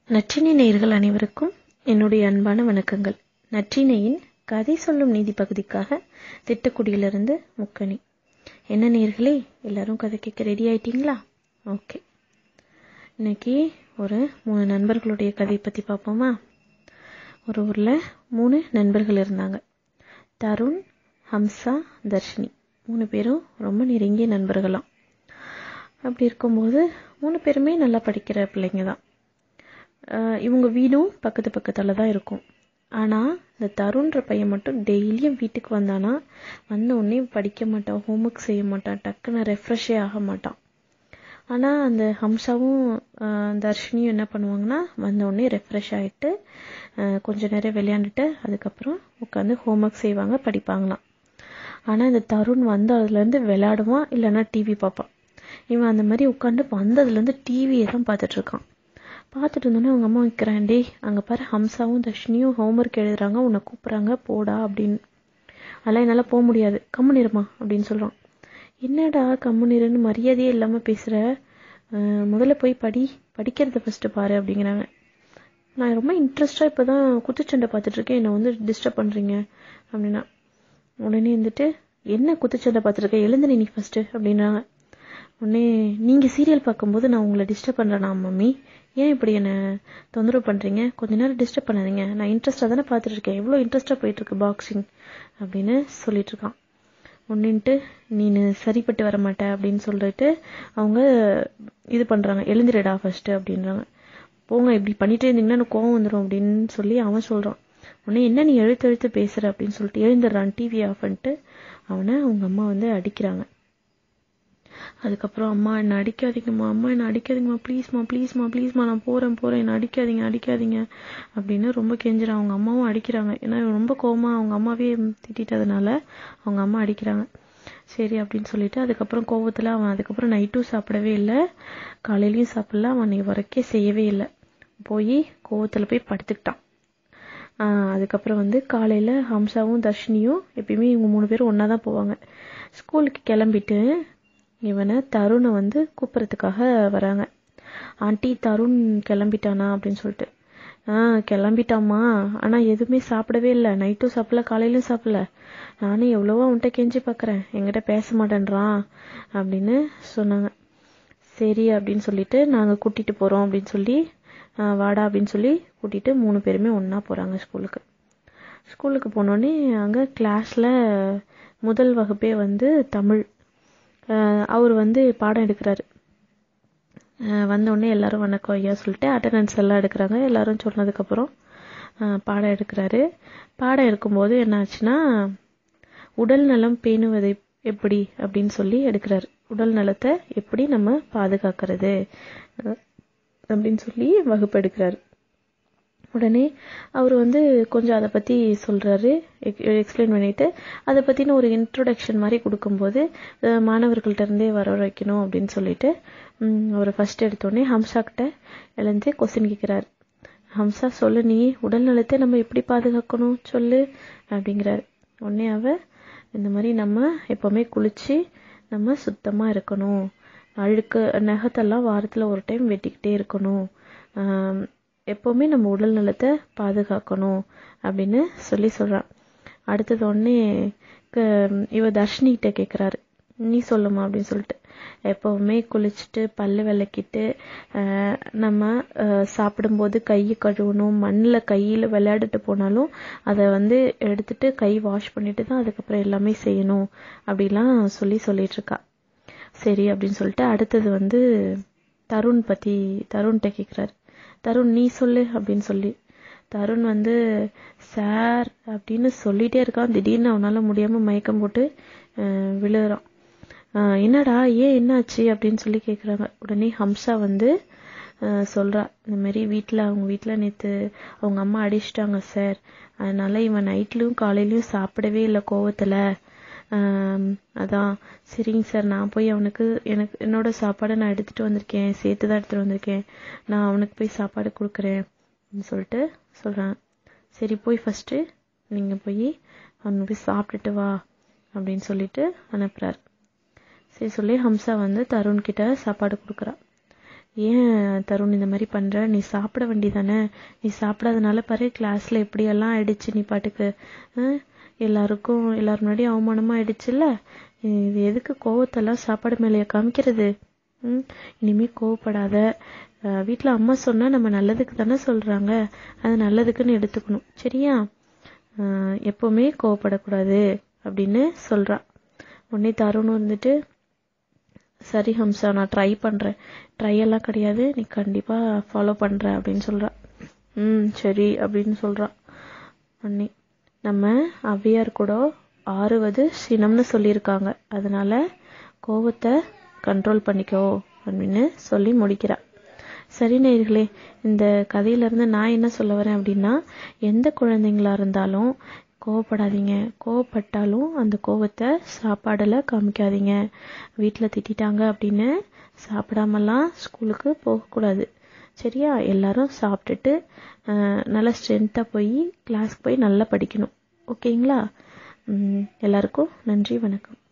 நற்றினை நேயர்கள் அனைவருக்கும் என்னுடைய அன்பான வணக்கங்கள் நற்றினையின் கதை சொல்லும் நீதி பகுதிக்காக திட்டக்குடியிலிருந்து முக்கணி என்ன நேர்களே எல்லாரும் கதை கேட்க ரெடி ஆயிட்டீங்களா ஓகே இன்னைக்கு ஒரு மூணு நண்பர்களுடைய கதை பற்றி பார்ப்போமா ஒரு ஊரில் மூணு நண்பர்கள் இருந்தாங்க தருண் ஹம்சா தர்ஷினி மூணு பேரும் ரொம்ப நெருங்கிய நண்பர்களாம் அப்படி இருக்கும்போது மூணு பேருமே நல்லா படிக்கிற பிள்ளைங்க தான் ஆஹ் இவங்க வீடும் பக்கத்து பக்கத்தில் தான் இருக்கும் ஆனால் இந்த தருண்ன்ற பையன் மட்டும் டெய்லியும் வீட்டுக்கு வந்தானா வந்த உடனே படிக்க மாட்டான் ஹோம்ஒர்க் செய்ய மாட்டான் டக்குன்னு ரெஃப்ரெஷ்ஷே ஆக மாட்டான் ஆனால் அந்த ஹம்சாவும் ஆஹ் தர்ஷினியும் என்ன பண்ணுவாங்கன்னா வந்த உடனே ரெஃப்ரெஷ் ஆகிட்டு கொஞ்ச நேரம் விளையாண்டுட்டு அதுக்கப்புறம் உட்காந்து ஹோம்ஒர்க் செய்வாங்க படிப்பாங்களாம் ஆனால் இந்த தருண் வந்து அதுலேருந்து விளையாடுவான் இல்லைன்னா டிவி பார்ப்பான் இவன் அந்த மாதிரி உட்காந்து வந்ததுலேருந்து டிவியை தான் பார்த்துட்டு இருக்கான் பார்த்துட்டு இருந்தோன்னே அவங்க அம்மா வைக்கிறான் டேய் அங்கே பாரு ஹம்சாவும் தர்ஷினியும் ஹோம்ஒர்க் எழுதுறாங்க உன்னை கூப்பிட்றாங்க போடா அப்படின்னு அதெல்லாம் என்னால் போக முடியாது கம்முனிருமா அப்படின்னு சொல்கிறான் என்னடா கம்முனிருன்னு மரியாதையே இல்லாமல் பேசுகிற முதல்ல போய் படி படிக்கிறத ஃபஸ்ட்டு பாரு அப்படிங்கிறாங்க நான் ரொம்ப இன்ட்ரெஸ்டாக இப்போ தான் குத்துச்சண்டை பார்த்துட்ருக்கேன் என்னை வந்து டிஸ்டர்ப் பண்ணுறீங்க அப்படின்னா உடனே வந்துட்டு என்ன குத்துச்சண்டை பார்த்துருக்க எழுந்து நீ ஃபஸ்ட்டு அப்படின்றாங்க உடனே நீங்கள் சீரியல் பார்க்கும்போது நான் உங்களை டிஸ்டர்ப் பண்ணுறேனா மம்மி ஏன் இப்படி என்னை தொந்தரவு பண்ணுறீங்க கொஞ்ச நேரம் டிஸ்டர்ப் பண்ணாதீங்க நான் இன்ட்ரெஸ்டாக தானே பார்த்துட்டு இருக்கேன் எவ்வளோ இன்ட்ரெஸ்ட்டாக போயிட்டுருக்கு பாக்ஸிங் அப்படின்னு சொல்லிட்டு இருக்கான் ஒன்றுன்ட்டு நீனு சரிப்பட்டு வர மாட்ட அப்படின்னு சொல்லிட்டு அவங்க இது பண்ணுறாங்க எழுந்திரடா ஃபஸ்ட்டு அப்படின்றாங்க போங்க இப்படி பண்ணிட்டே இருந்தீங்கன்னா எனக்கு கோவம் வந்துடும் அப்படின்னு சொல்லி அவன் சொல்கிறான் உடனே என்ன நீ எழுத்து எழுத்து பேசுகிற அப்படின்னு சொல்லிட்டு எழுந்துடுறான் டிவி ஆஃப் பண்ணிட்டு அவனை அவங்க அம்மா வந்து அடிக்கிறாங்க அதுக்கப்புறம் அம்மா என்னை அடிக்காதீங்கம்மா அம்மா என்னை அடிக்காதீங்கம்மா ப்ளீஸ்மா ப்ளீஸ்மா ப்ளீஸ்மா நான் போகிறேன் போகிறேன் என்னை அடிக்காதீங்க அடிக்காதீங்க அப்படின்னு ரொம்ப கெஞ்சுறான் அவங்க அம்மாவும் அடிக்கிறாங்க ஏன்னா ரொம்ப கோவமா அவங்க அம்மாவே திட்டதுனால அவங்க அம்மா அடிக்கிறாங்க சரி அப்படின்னு சொல்லிட்டு அதுக்கப்புறம் கோவத்தில் அவன் அதுக்கப்புறம் நைட்டும் சாப்பிடவே இல்லை காலையிலையும் சாப்பிடல அவன் நீ வரைக்கே செய்யவே இல்லை போய் கோவத்தில் போய் படுத்துக்கிட்டான் அதுக்கப்புறம் வந்து காலையில் ஹம்சாவும் தர்ஷினியும் எப்பயுமே இவங்க மூணு பேரும் ஒன்றா தான் போவாங்க ஸ்கூலுக்கு கிளம்பிட்டு இவனை தருணை வந்து கூப்பிட்றதுக்காக வராங்க ஆண்டி தருண் கிளம்பிட்டானா அப்படின்னு சொல்லிட்டு ஆ கிளம்பிட்டாம்மா ஆனால் எதுவுமே சாப்பிடவே இல்லை நைட்டும் சாப்பிடல காலையிலும் சாப்பிடல நானும் எவ்வளவோ அவன்கிட்ட கெஞ்சி பார்க்குறேன் என்கிட்ட பேச மாட்டேன்றான் அப்படின்னு சொன்னாங்க சரி அப்படின்னு சொல்லிட்டு நாங்கள் கூட்டிகிட்டு போகிறோம் அப்படின்னு சொல்லி வாடா அப்படின்னு சொல்லி கூட்டிகிட்டு மூணு பேருமே ஒன்றா போகிறாங்க ஸ்கூலுக்கு ஸ்கூலுக்கு போனோடனே அங்கே கிளாஸில் முதல் வகுப்பே வந்து தமிழ் அவர் வந்து பாடம் எடுக்கிறாரு வந்தோடனே எல்லாரும் வணக்கம் ஐயா சொல்லிட்டு அட்டண்டன்ஸ் எல்லாம் எடுக்கிறாங்க எல்லாரும் சொன்னதுக்கப்புறம் பாடம் எடுக்கிறாரு பாடம் எடுக்கும்போது என்ன ஆச்சுன்னா உடல் நலம் பேணுவதை எப்படி அப்படின்னு சொல்லி எடுக்கிறாரு உடல் நலத்தை எப்படி நம்ம பாதுகாக்கிறது அப்படின்னு சொல்லி வகுப்பு எடுக்கிறாரு உடனே அவர் வந்து கொஞ்சம் அதை பற்றி சொல்கிறாரு எக்ஸ்பிளைன் பண்ணிட்டு அதை பற்றின ஒரு இன்ட்ரொடக்ஷன் மாதிரி கொடுக்கும்போது மாணவர்கள்ட்ட இருந்தே வர வைக்கணும் அப்படின்னு சொல்லிட்டு அவர் ஃபர்ஸ்ட் எடுத்தோடனே ஹம்சா கிட்ட எழுந்து கொஸ்டின் கேட்குறாரு ஹம்சா சொல்லு நீ உடல் நலத்தை நம்ம எப்படி பாதுகாக்கணும் சொல்லு அப்படிங்கிறாரு உடனே அவ இந்த மாதிரி நம்ம எப்போவுமே குளிச்சு நம்ம சுத்தமாக இருக்கணும் அழுக்கு நகத்தெல்லாம் வாரத்தில் ஒரு டைம் வெட்டிக்கிட்டே இருக்கணும் எப்போவுமே நம்ம உடல் நலத்தை பாதுகாக்கணும் அப்படின்னு சொல்லி சொல்கிறான் அடுத்தது உடனே இவ தர்ஷினிகிட்ட கேட்குறாரு நீ சொல்லுமா அப்படின்னு சொல்லிட்டு எப்போவுமே குளிச்சுட்டு பல்லு விளக்கிட்டு நம்ம சாப்பிடும்போது கையை கழுவணும் மண்ணில் கையில் விளையாடிட்டு போனாலும் அதை வந்து எடுத்துட்டு கை வாஷ் பண்ணிட்டு தான் அதுக்கப்புறம் எல்லாமே செய்யணும் அப்படிலாம் சொல்லி சொல்லிட்டு இருக்கா சரி அப்படின்னு சொல்லிட்டு அடுத்தது வந்து தருண் பற்றி தருண்கிட்ட கேட்குறாரு தருண் நீ சொல்லு அப்படின்னு சொல்லி தருண் வந்து சார் அப்படின்னு சொல்லிட்டே இருக்கான் திடீர்னு அவனால முடியாம மயக்கம் போட்டு விழுறான் என்னடா ஏன் என்னாச்சு அப்படின்னு சொல்லி கேட்குறாங்க உடனே ஹம்சா வந்து சொல்றா இந்த மாதிரி வீட்டில் அவங்க வீட்டில் நேற்று அவங்க அம்மா அடிச்சிட்டாங்க சார் அதனால இவன் நைட்லயும் காலையிலயும் சாப்பிடவே இல்லை கோவத்தில் அதான் சரிங்க சார் நான் போய் அவனுக்கு எனக்கு என்னோட சாப்பாடை நான் எடுத்துட்டு வந்திருக்கேன் சேர்த்து தான் எடுத்துட்டு வந்திருக்கேன் நான் அவனுக்கு போய் சாப்பாடு கொடுக்குறேன் அப்படின்னு சொல்லிட்டு சொல்கிறான் சரி போய் ஃபஸ்ட்டு நீங்கள் போய் அவனுக்கு போய் சாப்பிட்டுட்டு வா அப்படின்னு சொல்லிட்டு அனுப்புகிறார் சரி சொல்லி ஹம்சா வந்து தருண் கிட்ட சாப்பாடு கொடுக்குறா ஏன் தருண் இந்த மாதிரி பண்ற நீ சாப்பிட வேண்டியதானே நீ சாப்பிடாதனால பாரு கிளாஸ்ல எப்படியெல்லாம் ஆயிடுச்சு நீ பாட்டுக்கு அஹ், எல்லாருக்கும் எல்லாரும் முன்னாடி அவமானமா ஆயிடுச்சுல்ல இது எதுக்கு கோவத்தெல்லாம் சாப்பாடு மேலேயே காமிக்கிறது ம் இனிமே கோவப்படாத அஹ், வீட்ல அம்மா சொன்னா நம்ம நல்லதுக்கு தானே சொல்றாங்க அது நல்லதுக்குன்னு எடுத்துக்கணும் சரியா அஹ், எப்பவுமே கோவப்படக்கூடாது அப்படின்னு சொல்றா உடனே தருண் வந்துட்டு சரி ஹம்சா நான் ட்ரை பண்றேன் ட்ரை எல்லாம் கிடையாது நீ கண்டிப்பா ஃபாலோ பண்ற அப்படின்னு சொல்றா ம் சரி அப்படின்னு சொல்றா அண்ணி நம்ம ஔவையார் கூட ஆறுவது சினம்னு சொல்லியிருக்காங்க அதனால கோவத்தை கண்ட்ரோல் பண்ணிக்கோ அப்படின்னு சொல்லி முடிக்கிறா சரி நேயர்களே இந்த கதையில இருந்து நான் என்ன சொல்ல வரேன் அப்படின்னா எந்த குழந்தைங்களா இருந்தாலும் கோவப்படாதீங்க கோவப்பட்டாலும் அந்த கோவத்தை சாப்பாடுல காமிக்காதீங்க வீட்டில் திட்டிட்டாங்க அப்படின்னு சாப்பிடாமலாம் ஸ்கூலுக்கு போகக்கூடாது சரியா எல்லாரும் சாப்பிட்டுட்டு அஹ், நல்லா ஸ்ட்ரென்த்தாக போய் கிளாஸ்க்கு போய் நல்லா படிக்கணும் ஓகேங்களா ம், எல்லாருக்கும் நன்றி வணக்கம்